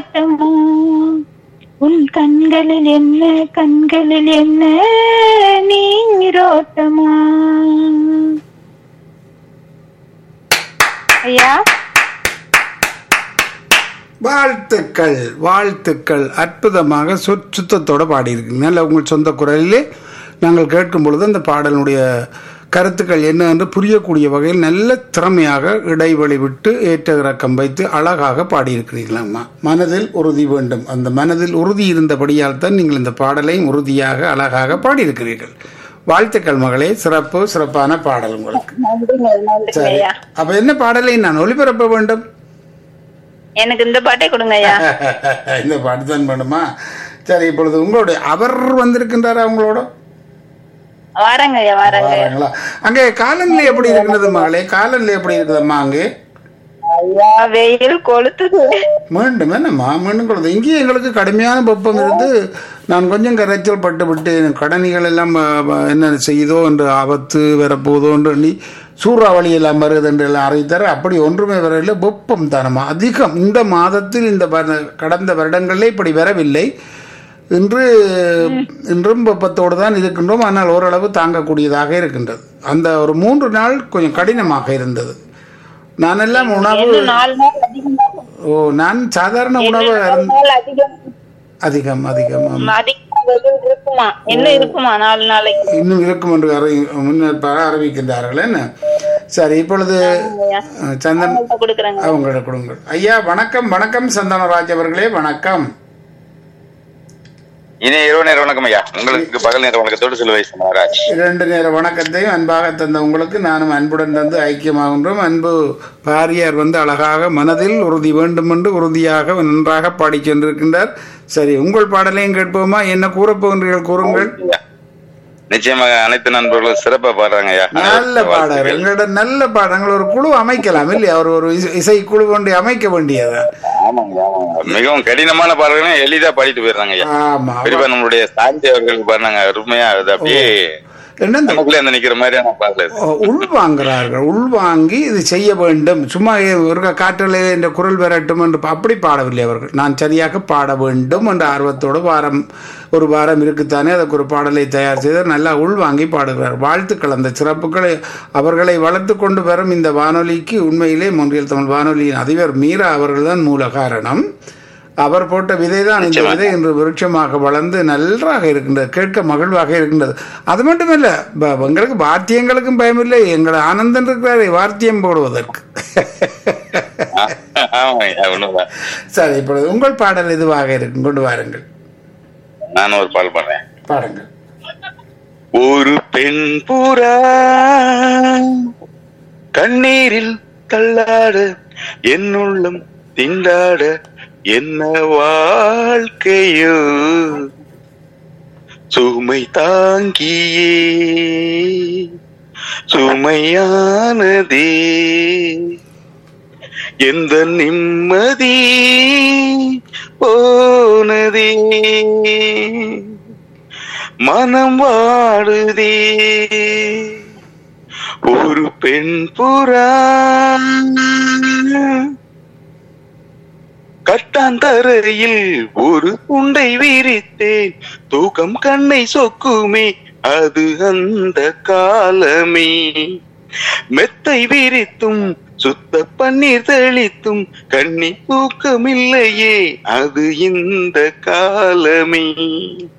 நீரோட்டமா உன் கண்களில் என்ன கண்களில் என்ன நீரோட்டமா ஐயா வாழ்த்துக்கள் வாழ்த்துக்கள் அற்புதமாக சுத்தத்தோடு பாடியிருக்கீங்க நல்ல உங்கள் சொந்த குரலிலே நாங்கள் கேட்கும் பொழுது அந்த பாடலுடைய கருத்துக்கள் என்ன என்று புரியக்கூடிய வகையில் நல்ல திறமையாக இடைவெளி விட்டு ஏற்ற இறக்கம் வைத்து அழகாக பாடியிருக்கிறீர்களாம்மா மனதில் உறுதி வேண்டும் அந்த மனதில் உறுதி இருந்தபடியால் தான் நீங்கள் இந்த பாடலையும் உறுதியாக அழகாக பாடியிருக்கிறீர்கள் வாழ்த்துக்கள் மகளே சிறப்பு சிறப்பான பாடல் உங்களுக்கு நன்றிங்க நன்றிங்க சரி ஐயா அப்ப என்ன பாடலை நான் ஒளிபரப்ப வேண்டும் எனக்கு இந்த பாட்டே கொடுங்க ஐயா இந்த பாட்டு தான் பண்ணுமா சரி இப்பொழுது உங்களுடைய அவர் வந்திருக்கின்றாரா அவங்களோட வாரங்க ஐயா வாரங்க வாராங்களா அங்கே காலநிலை எப்படி இருக்கிறது மகளே காலநிலை எப்படி இருக்குதம்மா அங்கே ஐயா வெயில் கொளுத்துது மீண்டும் என்னம்மா மீண்டும் கொடுத்து இங்கேயும் எங்களுக்கு கடுமையான வெப்பம் இருந்து நான் கொஞ்சம் கரைச்சல் பட்டு விட்டு கடனிகள் எல்லாம் அஹ், அஹ், என்ன செய்யுதோ என்று ஆபத்து வரப்போதோ என்று எண்ணி சூறாவளி எல்லாம் வருது என்று எல்லாம் அறிவித்தார் அப்படி ஒன்றுமே வரவில்லை வெப்பம் தானம்மா அதிகம் இந்த மாதத்தில் இந்த வர- கடந்த வருடங்களிலே இப்படி வரவில்லை இன்று இன்றும் வெப்பத்தோடு தான் இருக்கின்றோம் ஆனால் ஓரளவு தாங்கக்கூடியதாக இருக்கின்றது அந்த ஒரு மூன்று நாள் கொஞ்சம் கடினமாக இருந்தது நான் எல்லாம் உணவு இன்னும் நாலு நாள் அதிகமா ஓ நான் சாதாரண உணவு நாலு அருந்த- நாள் அதிகம் அதிகம் அதிகம் ஆம். அதிகமா வெயில் இருக்குமா இன்னும் இருக்குமா நாலு நாளைக்கு இன்னும் இருக்கும் என்று அறி முன்னேற்பாக அறிவிக்கின்றார்கள் என்ன சரி இப்பொழுது ஐயா. அஹ், சந்தன் உங்கள்ட்ட கொடுக்குறேங்க அவங்கள கொடுங்கள் ஐயா வணக்கம் வணக்கம் சந்தனராஜ் அவர்களே வணக்கம் இனி இரவு நேர வணக்கம் ஐயா உங்களுக்கு பகல் நேர வணக்கத்தோடு சிலுவை மகாராஜ் இரண்டு நேர வணக்கத்தையும் அன்பாக தந்த உங்களுக்கு நானும் அன்புடன் தந்து ஐக்கியமாகின்றோம் அன்பு பாரியார் வந்து அழகாக மனதில் உறுதி வேண்டும் என்று உறுதியாக நன்றாக பாடிச் சென்றிருக்கின்றார் சரி உங்கள் பாடலையும் கேட்போமா என்ன கூறப் போகின்றீர்கள் கூறுங்கள் நிச்சயமாக அனைத்து நண்பர்களும் சிறப்பா பாடுறாங்க ஐயா நல்ல பாடகர் எங்களிடம் நல்ல பாடங்கள் ஒரு குழு அமைக்கலாம் இல்லையா அவர் ஒரு இசை- இசை குழு கொண்டு அமைக்க வேண்டியதா ஆமாங்க ஆமாங்க மிகவும் கடினமான பாடல்களும் எளிதா பாடிட்டு போயிடுறாங்க ஐயா ஆமா குறிப்பா நம்மளுடைய சாந்தி அவர்களுக்கு பாருங்க அருமையா அது அப்படியே என்ன இந்த நமக்குள்ளே அந்த நிக்கிற மாதிரியான பாடல் இது. உள்வாங்குறார்கள் உள்வாங்கி இது செய்ய வேண்டும் சும்மா ஒரு காற்றலை என்ற குரல் வரட்டும் என்று பா- அப்படி பாடவில்லை அவர்கள் நான் சரியாக பாட வேண்டும் என்ற ஆர்வத்தோடு வாரம் ஒரு வாரம் இருக்குத்தானே அதுக்கு ஒரு பாடலை தயார் செய்து நல்லா உள்வாங்கி பாடுகிறார் வாழ்த்துக்கள் அந்த சிறப்புகளை அவர்களை வளர்த்து கொண்டு வரும் இந்த வானொலிக்கு உண்மையிலே மொன்றியல் தமிழ் வானொலியின் அதிபர் மீரா அவர்கள்தான் மூல காரணம் அவர் போட்ட விதை தான் இந்த விதை இன்று விருட்சமாக வளர்ந்து நன்றாக இருக்கின்றது கேட்க மகிழ்வாக இருக்கின்றது அது மட்டுமல்ல ப- எங்களுக்கு வாத்தியங்களுக்கும் பயமில்லை எங்களை ஆனந்தன் இருக்கிறாரே வாத்தியம் போடுவதற்கு ஆமாங்க ஐயா உண்மைதான் சரி இப்பொழுது உங்கள் பாடல் இதுவாக இருக்கும் கொண்டு வாருங்கள் நானும் ஒரு பாடல் பாடுறேன் பாடுங்கள் ஒரு பெண் புறா கண்ணீரில் தள்ளாட என்னுள்ளம் திண்டாட என்ன வாழ்க்கையோ சுமை தாங்கியே சுமையானதே எந்த நிம்மதி போனதே மனம் வாடுதே ஒரு பெண் புறா கட்டாந்தரையில் ஒரு உண்டை விரித்தேன் தூக்கம் கண்ணை சொக்குமே அது அந்த காலமே மெத்தை விரித்தும் சுத்த பன்னீர் தெளித்தும் கண்ணி தூக்கமில்லையே அது இந்த காலமே